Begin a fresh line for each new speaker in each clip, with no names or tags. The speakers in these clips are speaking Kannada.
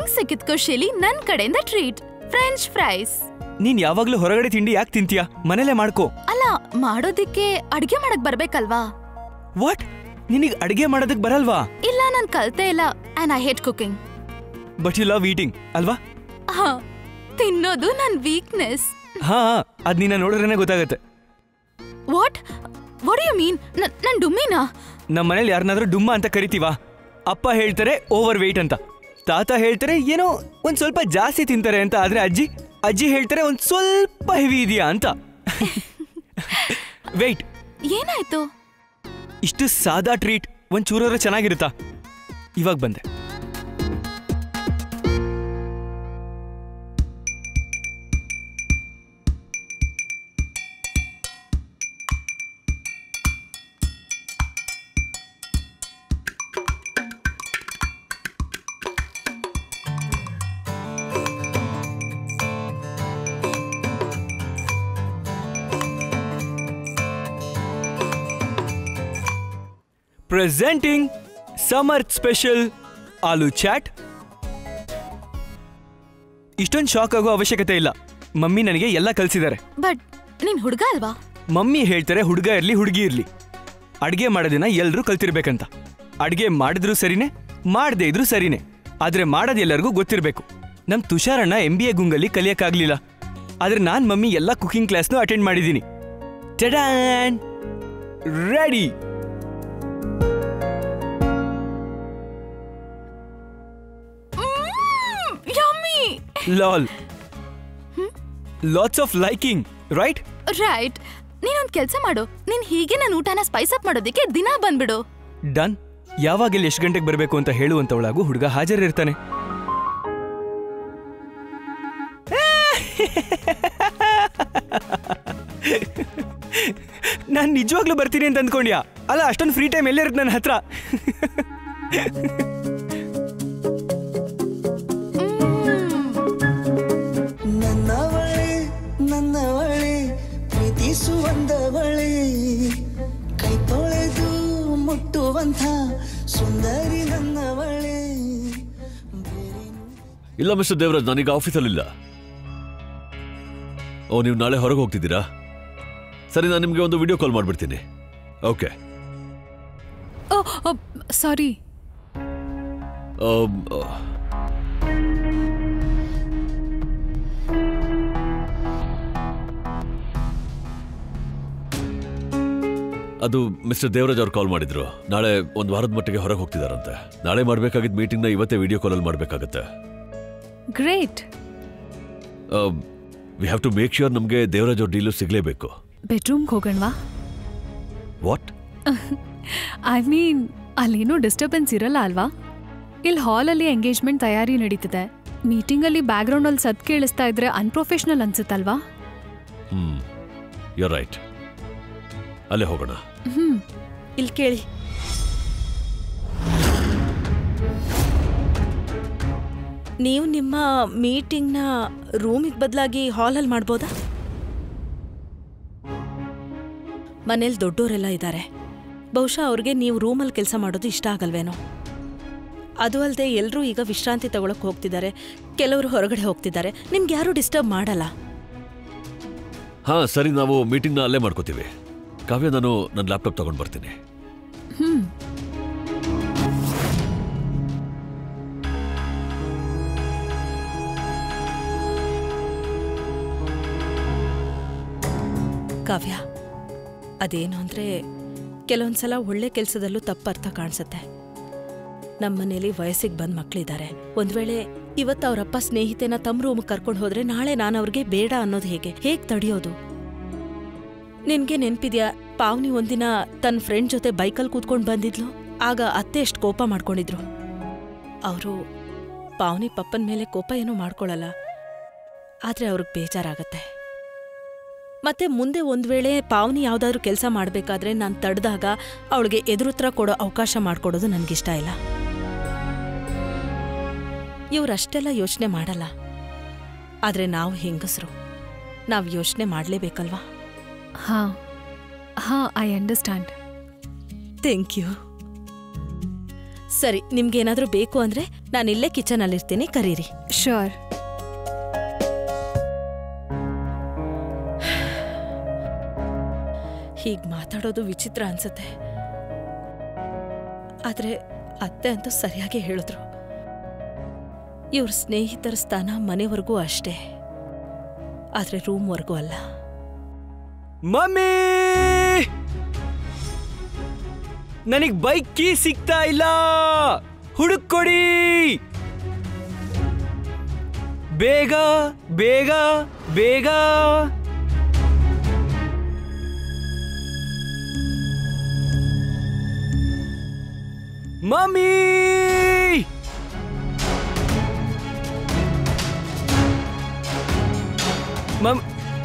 ನಿಂಗ್ ಸಿಕ್ಕಿದ್ ಖುಷಿಲಿ ನನ್ ಕಡೆಯಿಂದ ಟ್ರೀಟ್ ಫ್ರೆಂಚ್ ಫ್ರೈಸ್
ನೀನ್ ಯಾವಾಗ್ಲೂ ಹೊರಗಡೆ ತಿಂಡಿ ಯಾಕೆ ತಿಂತೀಯಾ ಮನೇಲೆ ಮಾಡ್ಕೋ
ಅಲ್ಲ ಮಾಡೋದಿಕ್ಕೆ ಅಡ್ಗೆ ಮಾಡಕ್ ಬರ್ಬೇಕಲ್ವಾ
ವಾಟ್ ನಿನಗ್ ಅಡ್ಗೆ ಮಾಡೋದಕ್ ಬರಲ್ವಾ
ಇಲ್ಲ ನಾನ್ ಕಲ್ತೇ ಇಲ್ಲ and I hate cooking
but you love eating ಅಲ್ವಾ
ಹಾ ತಿನ್ನೋದು ನನ್ ವೀಕ್ನೆಸ್
ಹಾ ಅದ್ ನಿನ್ನ ನೋಡಿದ್ರೇನೆ ಗೊತ್ತಾಗತ್ತೆ
ವಾಟ್ ವಾಟ್ ಯು ಮೀನ್ ನನ್ ಡುಮ್ಮಿನಾ
ನಮ್ಮ ಮನೇಲಿ ಯಾರನ್ನಾದ್ರೂ ಡುಮ್ಮ ಅಂತ ಕರಿತೀವಾ ಅಪ್ಪ ಹೇಳ್ತಾರೆ ಓವರ್ ವೆಯ್ಟ್ ಅಂತ ತಾತ ಹೇಳ್ತಾರೆ ಏನೋ ಒಂದ್ ಸ್ವಲ್ಪ ಜಾಸ್ತಿ ತಿಂತಾರೆ ಅಂತ ಆದ್ರೆ ಅಜ್ಜಿ ಅಜ್ಜಿ ಹೇಳ್ತಾರೆ ಒಂದ್ ಸ್ವಲ್ಪ ಹೆವಿ ಇದೆಯಾ ಅಂತ ವೆಯ್ಟ್
ಏನಾಯ್ತು
ಇಷ್ಟು ಸಾದಾ ಟ್ರೀಟ್ ಒಂದ್ ಚೂರಾದ್ರೆ ಚೆನ್ನಾಗಿರುತ್ತಾ ಇವಾಗ ಬಂದೆ presenting summer special aloo chaat ಇಷ್ಟೊಂದು ಶಾಕ್ ಆಗೋ ಅವಶ್ಯಕತೆ ಇಲ್ಲ ಮಮ್ಮಿ ನನಗೆ ಎಲ್ಲ ಕಲ್ಸಿದ್ದಾರೆ
ಬಟ್ ನೀನ್ ಹುಡ್ಗ ಅಲ್ವಾ
ಮಮ್ಮಿ ಹೇಳ್ತಾರೆ ಹುಡುಗ ಇರ್ಲಿ ಹುಡುಗಿ ಇರ್ಲಿ ಅಡ್ಗೆ ಮಾಡೋದನ್ನ ಎಲ್ರೂ ಕಲ್ತಿರ್ಬೇಕಂತ ಅಡ್ಗೆ ಮಾಡಿದ್ರು ಸರಿನೇ ಮಾಡದೇ ಇದ್ರು ಸರಿನೇ ಆದ್ರೆ ಮಾಡೋದು ಎಲ್ಲರಿಗೂ ಗೊತ್ತಿರಬೇಕು ನಮ್ ತುಷಾರಣ್ಣ ಎಂ ಬಿ ಎ ಗುಂಗಲ್ಲಿ ಕಲಿಯಕ್ಕಾಗ್ಲಿಲ್ಲ ಆದ್ರೆ ನಾನ್ ಮಮ್ಮಿ ಎಲ್ಲ ಕುಕಿಂಗ್ ಕ್ಲಾಸ್ನು ಅಟೆಂಡ್ ಮಾಡಿದ್ದೀನಿ ರೆಡಿ
ಯಮ್ಮಿ
ಲಾಲ್ lots of liking right
right ನೀನೊಂದ್ ಕೆಲ್ಸ ಮಾಡು ನೀನ್ ಹೀಗೆ ನನ್ ಊಟನ ಸ್ಪೈಸ್ ಅಪ್ ಮಾಡೋದಿಕ್ಕೆ ದಿನ ಬಂದ್ಬಿಡು
ಡನ್ ಯಾವಾಗ ಎಷ್ಟು ಗಂಟೆಗೆ ಬರಬೇಕು ಅಂತ ಹೇಳುವಂತವಳಾಗೂ ಹುಡುಗ ಹಾಜರಿರ್ತಾನೆ ನಾನ್ ನಿಜವಾಗ್ಲೂ ಬರ್ತೀನಿ ಅಂತ ಅಂದ್ಕೊಂಡ್ಯಾ ಅಲ್ಲ ಅಷ್ಟೊಂದು ಫ್ರೀ ಟೈಮ್ ಎಲ್ಲಿರುತ್ತೆ ನನ್ನ ಹತ್ರ
ನನ್ನವಳೆ ನನ್ನವಳೆ ಪ್ರೀತಿಸುವಂದವಳೆ ಕೈ ತೊಳೆದು ಮುಟ್ಟುವಂಥ ಸುಂದರಿ ನನ್ನವಳೆ
ಇಲ್ಲ ಮಿಸ್ಟರ್ ದೇವರಾಜ್ ನಾನೀಗ ಆಫೀಸಲ್ಲಿಲ್ಲ ಓ ನೀವು ನಾಳೆ ಹೊರಗೆ ಹೋಗ್ತಿದ್ದೀರಾ ಸರಿ ನಾನು ನಿಮಗೆ ಒಂದು ವಿಡಿಯೋ ಕಾಲ್ ಮಾಡಿಬಿಡ್ತೀನಿ ಓಕೆ
ಓ ಸಾರಿ
ಅದು ಮಿಸ್ಟರ್ ದೇವರಾಜ್ ಅವ್ರು ಕಾಲ್ ಮಾಡಿದ್ರು ನಾಳೆ ಒಂದು ವಾರದ ಮಟ್ಟಿಗೆ ಹೊರಗೆ ಹೋಗ್ತಿದಾರಂತೆ ನಾಳೆ ಮಾಡಬೇಕಾಗಿದ್ದ ಮೀಟಿಂಗ್ನ ಇವತ್ತೇ ವಿಡಿಯೋ ಕಾಲಲ್ಲಿ ಮಾಡಬೇಕಾಗತ್ತೆ
great
we have to make sure ನಮಗೆ ದೇವರಾಜ್ ಅವ್ರ ಡೀಲು ಸಿಗಲೇಬೇಕು
ಬೆಡ್ರೂಮ್ಗೆ ಹೋಗೋಣವಾ
ವಾಟ್
ಐ ಮೀನ್ ಅಲ್ಲೇನೂ ಡಿಸ್ಟರ್ಬೆನ್ಸ್ ಇರಲ್ಲ ಅಲ್ವಾ ಇಲ್ಲಿ ಹಾಲಲ್ಲಿ ಎಂಗೇಜ್ಮೆಂಟ್ ತಯಾರಿ ನಡೀತಿದೆ ಮೀಟಿಂಗಲ್ಲಿ ಬ್ಯಾಕ್ಗ್ರೌಂಡಲ್ಲಿ ಸದ್ ಕೇಳಿಸ್ತಾ ಇದ್ರೆ ಅನ್ಪ್ರೊಫೆಷ್ನಲ್ ಅನ್ಸುತ್ತಲ್ವಾ
ಹ್ಮ್ ಯು ರೈಟ್ ಅಲ್ಲೇ ಹೋಗೋಣ
ಹ್ಮ್
ಇಲ್ಲಿ ಕೇಳಿ ನೀವು ನಿಮ್ಮ ಮೀಟಿಂಗ್ನ ರೂಮಿಗೆ ಬದಲಾಗಿ ಹಾಲಲ್ಲಿ ಮಾಡ್ಬೋದಾ ಮನೇಲಿ ದೊಡ್ಡೋರೆಲ್ಲ ಇದ್ದಾರೆ ಬಹುಶಃ ಅವ್ರಿಗೆ ನೀವು ರೂಮಲ್ಲಿ ಕೆಲಸ ಮಾಡೋದು ಇಷ್ಟ ಆಗಲ್ವೇನೋ ಅದು ಅಲ್ಲದೆ ಎಲ್ಲರೂ ಈಗ ವಿಶ್ರಾಂತಿ ತಗೊಳಕ್ ಹೋಗ್ತಿದ್ದಾರೆ ಕೆಲವರು ಹೊರಗಡೆ ಹೋಗ್ತಿದ್ದಾರೆ ನಿಮ್ಗೆ ಯಾರೂ ಡಿಸ್ಟರ್ಬ್ ಮಾಡಲ್ಲ
ಹಾ ಸರಿ ನಾವು ಮೀಟಿಂಗ್ನ ಅಲ್ಲೇ ಮಾಡ್ಕೋತೀವಿ ಕಾವ್ಯ ನಾನು ನನ್ನ ಲ್ಯಾಪ್ಟಾಪ್ ತಗೊಂಡು ಬರ್ತೀನಿ
ಹ್ಮ್
ಕಾವ್ಯ ಅದೇನು ಅಂದರೆ ಕೆಲವೊಂದ್ಸಲ ಒಳ್ಳೆ ಕೆಲಸದಲ್ಲೂ ತಪ್ಪು ಅರ್ಥ ಕಾಣಿಸುತ್ತೆ ನಮ್ಮನೇಲಿ ವಯಸ್ಸಿಗೆ ಬಂದ ಮಕ್ಕಳಿದ್ದಾರೆ ಒಂದ್ ವೇಳೆ ಇವತ್ತು ಅವರಪ್ಪ ಸ್ನೇಹಿತೆನ ತಮ್ಮ ರೂಮಿಗೆ ಕರ್ಕೊಂಡು ಹೋದ್ರೆ ನಾಳೆ ನಾನು ಅವ್ರಿಗೆ ಬೇಡ ಅನ್ನೋದು ಹೇಗೆ ಹೇಗ್ ತಡೆಯೋದು ನಿನ್ಗೆ ನೆನ್ಪಿದ್ಯಾ ಪಾವ್ನಿ ಒಂದಿನ ತನ್ನ ಫ್ರೆಂಡ್ ಜೊತೆ ಬೈಕಲ್ಲಿ ಕೂತ್ಕೊಂಡು ಬಂದಿದ್ಲು ಆಗ ಅತ್ತೆ ಎಷ್ಟು ಕೋಪ ಮಾಡ್ಕೊಂಡಿದ್ರು ಅವರು ಪಾವ್ನಿ ಪಪ್ಪನ ಮೇಲೆ ಕೋಪ ಏನೂ ಮಾಡ್ಕೊಳಲ್ಲ ಆದ್ರೆ ಅವ್ರಿಗೆ ಬೇಜಾರಾಗತ್ತೆ ಮತ್ತೆ ಮುಂದೆ ಒಂದ್ ವೇಳೆ ಪಾವನಿ ಯಾವ್ದಾದ್ರು ಕೆಲಸ ಮಾಡ್ಬೇಕಾದ್ರೆ ನಾನು ತಡೆದಾಗ ಅವಳಿಗೆ ಎದುರುತ್ರ ಕೊಡೋ ಅವಕಾಶ ಮಾಡ್ಕೊಡೋದು ನನ್ಗಿಷ್ಟ ಇಲ್ಲ ಇವ್ರಷ್ಟೆಲ್ಲ ಯೋಚನೆ ಮಾಡಲ್ಲ ಆದ್ರೆ ನಾವು ಹೆಂಗಸರು ನಾವು ಯೋಚನೆ ಮಾಡ್ಲೇಬೇಕಲ್ವಾ
ಹಾ ಹಾ ಐ ಅಂಡರ್ಸ್ಟ್ಯಾಂಡ್
ಥ್ಯಾಂಕ್ ಯು ಸರಿ ನಿಮ್ಗೇನಾದ್ರೂ ಬೇಕು ಅಂದ್ರೆ ನಾನು ಇಲ್ಲೇ ಕಿಚನಲ್ಲಿರ್ತೀನಿ ಕರೀರಿ
ಶೋರ್
ಹೀಗ್ ಮಾತಾಡೋದು ವಿಚಿತ್ರ ಅನ್ಸುತ್ತೆ ಆದ್ರೆ ಅತ್ತೆ ಅಂತೂ ಸರಿಯಾಗಿ ಹೇಳಿದ್ರು ಇವ್ರ ಸ್ನೇಹಿತರ ಸ್ಥಾನ ಮನೆವರೆಗೂ ಅಷ್ಟೇ ಆದ್ರೆ ರೂಮ್ವರೆಗೂ ಅಲ್ಲ
ಮಮ್ಮಿ ನನಗ್ ಬೈಕ್ ಕೀ ಸಿಗ್ತಾ ಇಲ್ಲ ಹುಡುಕೊಡಿ ಬೇಗ ಬೇಗ ಬೇಗ ಮಮ್ಮಿ ಮಮ್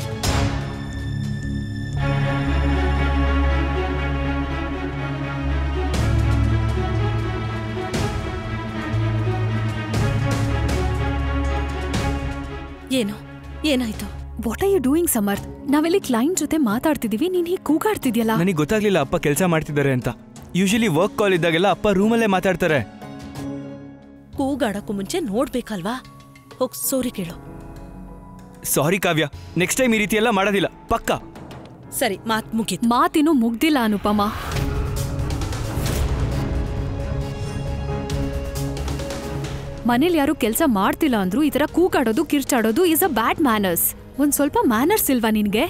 ಏನು ಏನಾಯ್ತು
what are you doing Samarth ನಾವೆಲ್ಲಿ ಕ್ಲೈಂಟ್ ಜೊತೆ ಮಾತಾಡ್ತಿದೀವಿ ನೀನ್ ಹೀಗೆ ಕೂಗಾಡ್ತಿದ್ಯಲ್ಲ
ನನಗೆ ಗೊತ್ತಾಗ್ಲಿಲ್ಲ ಅಪ್ಪ ಕೆಲಸ ಮಾಡ್ತಿದ್ದಾರೆ ಅಂತ ಯೂಶಲಿ ವರ್ಕ್ ಕಾಲ್ ಇದ್ದಾಗೆಲ್ಲ ಅಪ್ಪ ರೂಮಲ್ಲೇ ಮಾತಾಡ್ತಾರೆ
ಕೂಗಾಡಕ್ಕೂ ಮುಂಚೆ ನೋಡ್ಬೇಕಲ್ವಾ ಹೋಗ್ ಸೋರಿ ಕೇಳು
ಸಾರಿ ಕಾವ್ಯ ನೆಕ್ಸ್ಟ್ ಟೈಮ್ ಈ ರೀತಿ ಎಲ್ಲ ಮಾಡೋದಿಲ್ಲ ಪಕ್ಕ
ಸರಿ ಮಾತ್ ಮುಗೀತು
ಮಾತಿನ್ನು ಮುಗ್ದಿಲ್ಲ ಅನುಪಮ ಮನೇಲಿ ಯಾರು ಕೆಲಸ ಮಾಡ್ತಿಲ್ಲ ಅಂದ್ರೂ ಈ ತರ ಕೂಗಾಡೋದು ಕಿರ್ಚಾಡೋದು ಇಸ್ ಅ ಬ್ಯಾಡ್ ಮ್ಯಾನರ್ಸ್ ಒಂದ್ ಸ್ವಲ್ಪ ಮ್ಯಾನರ್ಸ್ ಇಲ್ವಾ ನಿನ್ಗೆ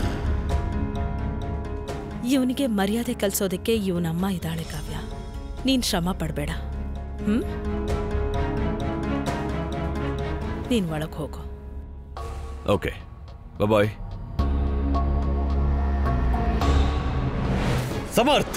ಇವನಿಗೆ ಮರ್ಯಾದೆ ಕಲ್ಸೋದಕ್ಕೆ ಇವನಮ್ಮ ಇದ್ದಾಳೆ ಕಾವ್ಯ ನೀನ್ ಶ್ರಮ ಪಡ್ಬೇಡ ಹ್ಮ್ ನೀನ್ ಒಳಗ್ ಹೋಗು
ಓಕೆ ಬಾಯ್ ಸಮರ್ಥ್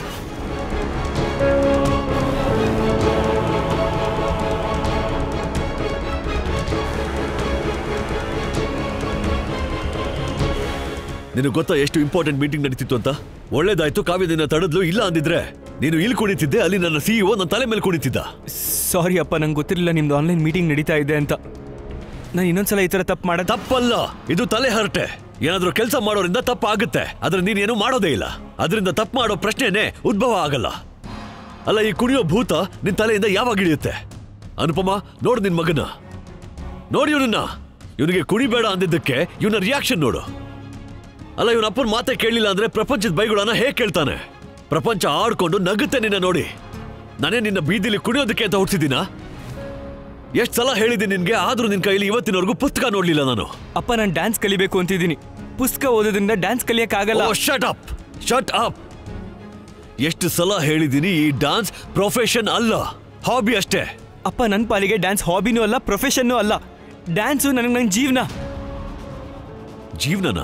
ನಿನಗೆ ಗೊತ್ತಾ ಎಷ್ಟು ಇಂಪಾರ್ಟೆಂಟ್ ಮೀಟಿಂಗ್ ನಡೀತಿತ್ತು ಅಂತ ಒಳ್ಳೇದಾಯ್ತು ಕಾವ್ಯ ನಿನ್ನ ತಡದ್ಲು ಇಲ್ಲ ಅಂದಿದ್ರೆ ನೀನು ಇಲ್ಲಿ ಕುಣಿತಿದ್ದೆ ಅಲ್ಲಿ ನನ್ನ ಸಿಇಒ ನನ್ನ ತಲೆ ಮೇಲೆ ಕುಣಿತಿದ್ದ
ಸಾರಿ ಅಪ್ಪ ನಂಗೆ ಗೊತ್ತಿರಲಿಲ್ಲ ನಿಮ್ದು ಆನ್ಲೈನ್ ಮೀಟಿಂಗ್ ನಡೀತಾ ಇದೆ ಅಂತ ನಾನು ಇನ್ನೊಂದ್ಸಲ ಈ ಥರ ತಪ್ಪು ಮಾಡೋದು
ತಪ್ಪಲ್ಲ ಇದು ತಲೆ ಹರಟೆ ಏನಾದ್ರೂ ಕೆಲಸ ಮಾಡೋದ್ರಿಂದ ತಪ್ಪಾಗುತ್ತೆ ಆದ್ರೆ ನೀನೇನು ಮಾಡೋದೇ ಇಲ್ಲ ಅದರಿಂದ ತಪ್ಪು ಮಾಡೋ ಪ್ರಶ್ನೆನೇ ಉದ್ಭವ ಆಗಲ್ಲ ಅಲ್ಲ ಈ ಕುಣಿಯೋ ಭೂತ ನಿನ್ ತಲೆಯಿಂದ ಯಾವಾಗ ಇಳಿಯುತ್ತೆ ಅನುಪಮ ನೋಡು ನಿನ್ ಮಗನ ನೋಡಿ ಇವನನ್ನ ಇವನಿಗೆ ಕುಣಿಬೇಡ ಅಂದಿದ್ದಕ್ಕೆ ಇವನ ರಿಯಾಕ್ಷನ್ ನೋಡು ಅಲ್ಲ ಇವನ ಅಪ್ಪನ ಮಾತೇ ಕೇಳಲಿಲ್ಲ ಅಂದ್ರೆ ಪ್ರಪಂಚದ ಬೈಗುಳನ್ನ ಹೇಗೆ ಕೇಳ್ತಾನೆ ಪ್ರಪಂಚ ಆಡ್ಕೊಂಡು ನಗುತ್ತೆ ನಿನ್ನ ನೋಡಿ ನಾನೇ ನಿನ್ನ ಬೀದಿಲಿ ಕುಣಿಯೋದಕ್ಕೆ ಅಂತ ಹುಟ್ಟಿದ್ದೀನಾ ಎಷ್ಟ್ ಸಲ ಹೇಳಿದ್ದೀನಿ ನಿನ್ಗೆ ಆದ್ರೂ ನಿನ್ ಕೈಲಿ ಇವತ್ತಿನವರೆಗೂ ಪುಸ್ತಕ ನೋಡ್ಲಿಲ್ಲ ನಾನು
ಅಪ್ಪ ನಾನು ಡ್ಯಾನ್ಸ್ ಕಲಿಬೇಕು ಅಂತಿದ್ದೀನಿ ಪುಸ್ತಕ ಓದೋದ್ರಿಂದ ಡ್ಯಾನ್ಸ್ ಕಲಿಯಕ್ಕಾಗಲ್ಲ
ಶಟ್ ಅಪ್ ಶಟ್ ಅಪ್ ಎಷ್ಟು ಸಲ ಹೇಳಿದ್ದೀನಿ ಈ ಡಾನ್ಸ್ ಪ್ರೊಫೆಷನ್ ಅಲ್ಲ ಹಾಬಿ ಅಷ್ಟೇ
ಅಪ್ಪ ನನ್ನ ಪಾಲಿಗೆ ಡ್ಯಾನ್ಸ್ ಹಾಬಿನೂ ಅಲ್ಲ ಪ್ರೊಫೆಷನ್ನೂ ಅಲ್ಲ ಡ್ಯಾನ್ಸು ನನಗೆ ನನ್ನ ಜೀವನ
ಜೀವನನ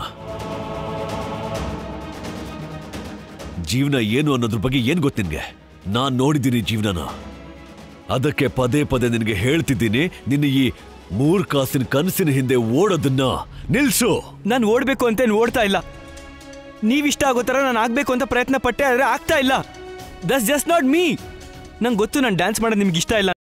ಜೀವನ ಏನು ಅನ್ನೋದ್ರ ಬಗ್ಗೆ ಏನ್ ಗೊತ್ತು ನಿನ್ಗೆ ನಾನ್ ನೋಡಿದ್ದೀನಿ ಜೀವನನ ಅದಕ್ಕೆ ಪದೇ ಪದೇ ನಿನಗೆ ಹೇಳ್ತಿದ್ದೀನಿ ನಿನ್ನ ಈ ಮೂರ್ ಕಾಸಿನ ಕನಸಿನ ಹಿಂದೆ ಓಡೋದನ್ನ ನಿಲ್ಸು
ನಾನು ಓಡಬೇಕು ಅಂತ ಏನ್ ಓಡ್ತಾ ಇಲ್ಲ ನೀವಿಷ್ಟ ಆಗೋ ಥರ ನಾನು ಆಗ್ಬೇಕು ಅಂತ ಪ್ರಯತ್ನ ಪಟ್ಟೆ ಆದರೆ ಆಗ್ತಾ ಇಲ್ಲ ದಸ್ ಜಸ್ಟ್ ನಾಟ್ ಮೀ ನಂಗೆ ಗೊತ್ತು ನಾನು ಡ್ಯಾನ್ಸ್ ಮಾಡೋದು ನಿಮ್ಗೆ ಇಷ್ಟ ಇಲ್ಲ